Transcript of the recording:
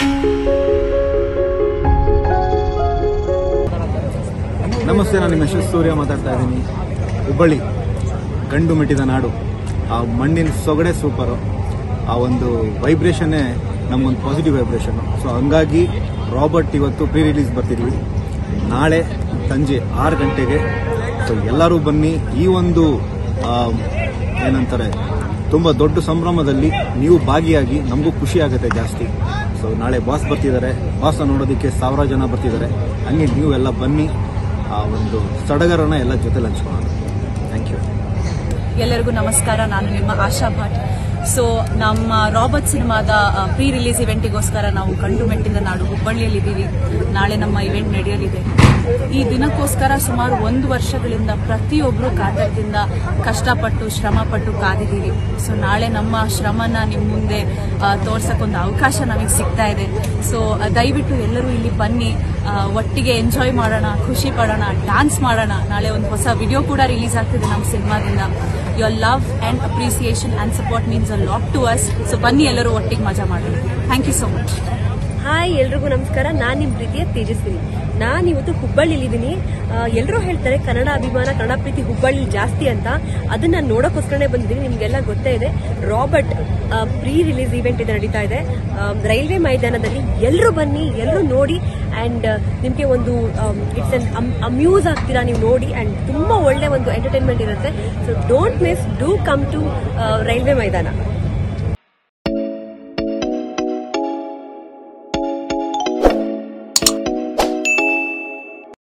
ನಮಸ್ತೆ ನಾನು ನಿಮ್ಮ ಯಶಸ್ ಸೂರ್ಯ ಮಾತಾಡ್ತಾ ಇದ್ದೀನಿ ಹುಬ್ಬಳ್ಳಿ ಗಂಡು ಮೆಟ್ಟಿದ ನಾಡು ಆ ಮಣ್ಣಿನ ಸೊಗಡೆ ಸೂಪರು ಆ ಒಂದು ವೈಬ್ರೇಷನ್ನೇ ನಮಗೊಂದು ಪಾಸಿಟಿವ್ ವೈಬ್ರೇಷನ್ ಸೊ ಹಂಗಾಗಿ ರಾಬರ್ಟ್ ಇವತ್ತು ಪ್ರೀ ರಿಲೀಸ್ ಬರ್ತಿದ್ವಿ ನಾಳೆ ಸಂಜೆ ಆರು ಗಂಟೆಗೆ ಸೊ ಎಲ್ಲರೂ ಬನ್ನಿ ಈ ಒಂದು ಆ, ಏನಂತಾರೆ ತುಂಬ ದೊಡ್ಡ ಸಂಭ್ರಮದಲ್ಲಿ ನೀವು ಭಾಗಿಯಾಗಿ ನಮಗೂ ಖುಷಿ ಆಗುತ್ತೆ ಜಾಸ್ತಿ ಸೊ ನಾಳೆ ಬಾಸ್ ಬರ್ತಿದ್ದಾರೆ ಬಾಸ್ನ ನೋಡೋದಕ್ಕೆ ಸಾವಿರ ಜನ ಬರ್ತಿದ್ದಾರೆ ಹಂಗೆ ನೀವು ಎಲ್ಲ ಬನ್ನಿ ಆ ಒಂದು ಸಡಗರನ ಎಲ್ಲ ಜೊತೆಲಿ ಹಂಚ್ಕೊಳ್ಳೋಣ ಥ್ಯಾಂಕ್ ಯು ಎಲ್ಲರಿಗೂ ನಮಸ್ಕಾರ ನಾನು ನಿಮ್ಮ ಆಶಾ ಭಟ್ ಸೊ ನಮ್ಮ ರಾಬರ್ಟ್ ಸಿನಿಮಾದ ಪ್ರೀ ರಿಲೀಸ್ ಇವೆಂಟಿಗೋಸ್ಕರ ನಾವು ಗಂಡು ಮೆಟ್ಟಿದ ನಾಡು ಹುಬ್ಬಳ್ಳಿಯಲ್ಲಿದ್ದೀವಿ ನಾಳೆ ನಮ್ಮ ಇವೆಂಟ್ ನಡೆಯಲಿದೆ ಈ ದಿನಕ್ಕೋಸ್ಕರ ಸುಮಾರು ಒಂದು ವರ್ಷಗಳಿಂದ ಪ್ರತಿಯೊಬ್ಬರು ಕಾತರದಿಂದ ಕಷ್ಟಪಟ್ಟು ಶ್ರಮಪಟ್ಟು ಕಾದಿದ್ದೀವಿ ಸೊ ನಾಳೆ ನಮ್ಮ ಶ್ರಮನ ನಿಮ್ಮ ಮುಂದೆ ತೋರ್ಸಕ್ಕೊಂದು ಅವಕಾಶ ನಮಗೆ ಸಿಗ್ತಾ ಇದೆ ಸೊ ದಯವಿಟ್ಟು ಎಲ್ಲರೂ ಇಲ್ಲಿ ಬನ್ನಿ ಆ, ಒಟ್ಟಿಗೆ ಎಂಜಾಯ್ ಮಾಡೋಣ ಖುಷಿ ಪಡೋಣ ಡ್ಯಾನ್ಸ್ ಮಾಡೋಣ ನಾಳೆ ಒಂದು ಹೊಸ ವಿಡಿಯೋ ಕೂಡ ರಿಲೀಸ್ ಆಗ್ತಿದೆ ನಮ್ಮ ಸಿನಿಮಾದಿಂದ your love and appreciation and support means a lot to us so ಬನ್ನಿ ಎಲ್ಲರೂ ಒಟ್ಟಿಗೆ ಮಜಾ ಮಾಡೋಣ thank you so much hi ಎಲ್ರಿಗೂ ನಮಸ್ಕಾರ ನಾನು ನಿಮ್ಮ ಪ್ರೀತಿಯ ತೇಜಸ್ವಿನಿ ನಾನು ಇವತ್ತು ಹುಬ್ಬಳ್ಳಿಲಿದ್ದೀನಿ ಎಲ್ಲರೂ ಹೇಳ್ತಾರೆ ಕನ್ನಡ ಅಭಿಮಾನ ಕನ್ನಡ ಪ್ರೀತಿ ಹುಬ್ಬಳ್ಳಿ ಜಾಸ್ತಿ ಅಂತ ಅದನ್ನ ನೋಡೋಕ್ಕೋಸ್ಕರನೇ ಬಂದಿದ್ದೀನಿ ನಿಮಗೆಲ್ಲ ಗೊತ್ತೇ ಇದೆ ರಾಬರ್ಟ್ ಪ್ರೀ ರಿಲೀಸ್ ಇವೆಂಟ್ ಇದು ನಡೀತಾ ಇದೆ ಆ, ರೈಲ್ವೆ ಮೈದಾನದಲ್ಲಿ ಎಲ್ಲರೂ ಬನ್ನಿ ಎಲ್ಲರೂ ನೋಡಿ ಆ್ಯಂಡ್ ನಿಮಗೆ ಒಂದು ಇಟ್ಸ್ ಅನ್ ಅಮ್ಯೂಸ್ ಆಗ್ತೀರಾ ನೀವು ನೋಡಿ ಆ್ಯಂಡ್ ತುಂಬ ಒಳ್ಳೆ ಒಂದು ಎಂಟರ್ಟೈನ್ಮೆಂಟ್ ಇರುತ್ತೆ so don't miss do come to railway ಮೈದಾನ